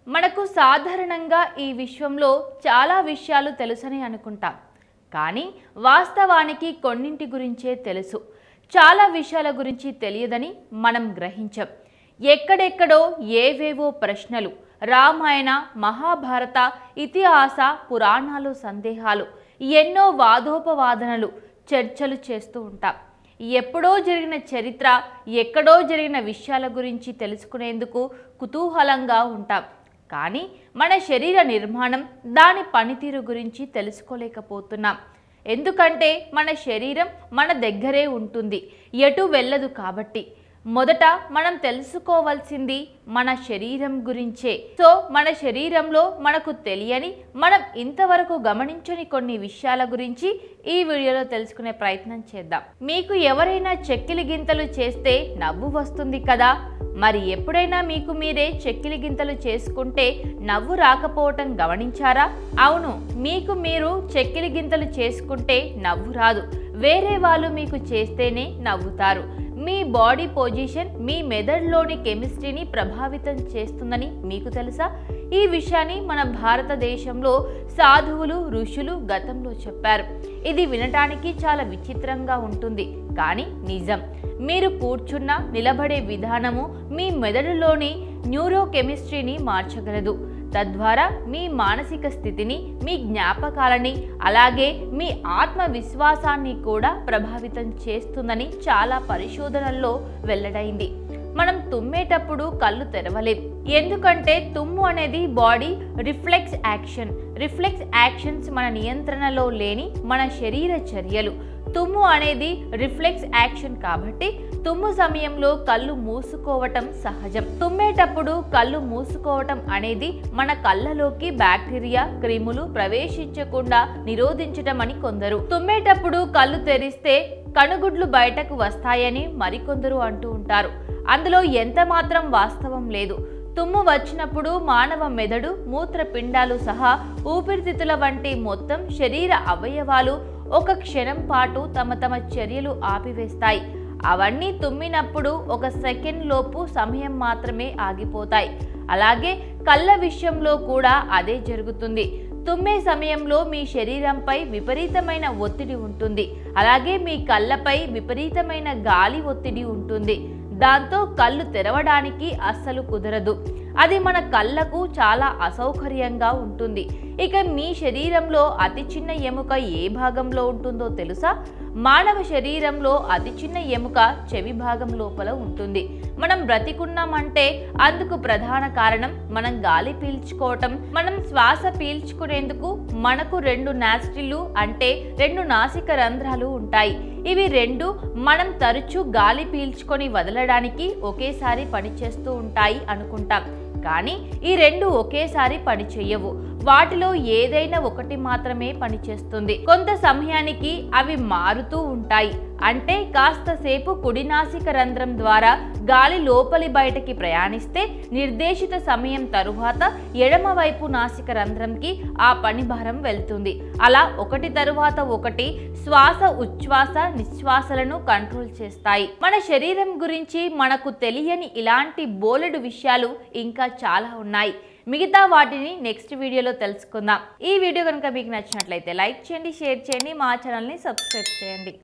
మనకు సాధారణంగా ఈ విశ్వంలో చాలా విషయాలు తెలుసని అనుకుంటాం కానీ వాస్తవానికి కొన్నింటి గురించే తెలుసు చాలా విషయాల గురించి తెలియదని మనం గ్రహించం ఎక్కడెక్కడో ఏవేవో ప్రశ్నలు రామాయణ మహాభారత ఇతిహాస పురాణాలు సందేహాలు ఎన్నో వాదోపవాదనలు చర్చలు చేస్తూ ఉంటాం ఎప్పుడో జరిగిన చరిత్ర ఎక్కడో జరిగిన విషయాల గురించి తెలుసుకునేందుకు కుతూహలంగా ఉంటాం కానీ మన శరీర నిర్మాణం దాని పనితీరు గురించి తెలుసుకోలేకపోతున్నాం ఎందుకంటే మన శరీరం మన దగ్గరే ఉంటుంది ఎటు వెళ్ళదు కాబట్టి మొదట మనం తెలుసుకోవాల్సింది మన శరీరం గురించే సో మన శరీరంలో మనకు తెలియని మనం ఇంతవరకు గమనించని కొన్ని విషయాల గురించి ఈ వీడియోలో తెలుసుకునే ప్రయత్నం చేద్దాం మీకు ఎవరైనా చెక్కిలి గింతలు చేస్తే నవ్వు వస్తుంది కదా మరి ఎప్పుడైనా మీకు మీరే చెక్కిలి గింతలు చేసుకుంటే నవ్వు రాకపోవటం గమనించారా అవును మీకు మీరు చెక్కిలి గింతలు చేసుకుంటే నవ్వు రాదు వేరే వాళ్ళు మీకు చేస్తేనే నవ్వుతారు మీ బాడీ పొజిషన్ మీ మెదడులోని కెమిస్ట్రీని ప్రభావితం చేస్తుందని మీకు తెలుసా ఈ విషయాన్ని మన భారతదేశంలో సాధువులు ఋషులు గతంలో చెప్పారు ఇది వినటానికి చాలా విచిత్రంగా ఉంటుంది కానీ నిజం మీరు కూర్చున్న నిలబడే విధానము మీ మెదడులోని న్యూరో కెమిస్ట్రీని మార్చగలదు తద్వారా మీ మానసిక స్థితిని మీ జ్ఞాపకాలని అలాగే మీ ఆత్మవిశ్వాసాన్ని కూడా ప్రభావితం చేస్తుందని చాలా పరిశోధనల్లో వెల్లడైంది మనం తుమ్మేటప్పుడు కళ్ళు తెరవలేం ఎందుకంటే తుమ్ము అనేది body reflex action reflex actions మన నియంత్రణలో లేని మన శరీర చర్యలు తుమ్ము అనేది రిఫ్లెక్స్ యాక్షన్ కాబట్టి తుమ్ము సమయంలో కళ్ళు మూసుకోవటం సహజం తుమ్మేటప్పుడు కళ్ళు మూసుకోవటం అనేది మన కళ్ళలోకి బ్యాక్టీరియా క్రిములు ప్రవేశించకుండా నిరోధించటం అని కొందరు తుమ్మేటప్పుడు కళ్ళు తెరిస్తే కనుగుడ్లు బయటకు వస్తాయని మరికొందరు అంటూ ఉంటారు అందులో ఎంత మాత్రం వాస్తవం లేదు తుమ్ము వచ్చినప్పుడు మానవ మెదడు మూత్రపిండాలు సహా ఊపిరితిత్తుల వంటి మొత్తం శరీర అవయవాలు ఒక క్షణం పాటు తమ తమ చర్యలు ఆపివేస్తాయి అవన్నీ తుమ్మినప్పుడు ఒక సెకండ్ లోపు సమయం మాత్రమే ఆగిపోతాయి అలాగే కళ్ళ విషయంలో కూడా అదే జరుగుతుంది తుమ్మే సమయంలో మీ శరీరంపై విపరీతమైన ఒత్తిడి ఉంటుంది అలాగే మీ కళ్ళపై విపరీతమైన గాలి ఒత్తిడి ఉంటుంది దాంతో కళ్ళు తెరవడానికి అస్సలు కుదరదు అది మన కళ్ళకు చాలా అసౌకర్యంగా ఉంటుంది ఇక మీ శరీరంలో అతి చిన్న ఎముక ఏ భాగంలో ఉంటుందో తెలుసా మానవ శరీరంలో అతి చిన్న ఎముక చెవి భాగం లోపల ఉంటుంది మనం బ్రతికున్నామంటే అందుకు ప్రధాన కారణం మనం గాలి పీల్చుకోవటం మనం శ్వాస పీల్చుకునేందుకు మనకు రెండు నాస్ట్రిలు అంటే రెండు నాసిక రంధ్రాలు ఉంటాయి ఇవి రెండు మనం తరచూ గాలి పీల్చుకొని వదలడానికి ఒకేసారి పనిచేస్తూ ఉంటాయి అనుకుంటాం కానీ ఈ రెండు ఒకేసారి పనిచేయవు వాటిలో ఏదైనా ఒకటి మాత్రమే పనిచేస్తుంది కొంత సమయానికి అవి మారుతూ ఉంటాయి అంటే కాస్త సేపు కుడి నాసిక రంధ్రం ద్వారా గాలి లోపలి బయటకి ప్రయాణిస్తే నిర్దేశిత సమయం తరువాత ఎడమ వైపు నాసిక రంధ్రంకి ఆ పని భారం వెళ్తుంది అలా ఒకటి తరువాత ఒకటి శ్వాస ఉచ్ఛ్వాస నిశ్వాసలను కంట్రోల్ చేస్తాయి మన శరీరం గురించి మనకు తెలియని ఇలాంటి బోలెడు విషయాలు ఇంకా చాలా ఉన్నాయి మిగతా వాటిని నెక్స్ట్ వీడియోలో తెలుసుకుందాం ఈ వీడియో కనుక మీకు నచ్చినట్లయితే లైక్ చేయండి షేర్ చేయండి మా ఛానల్ని సబ్స్క్రైబ్ చేయండి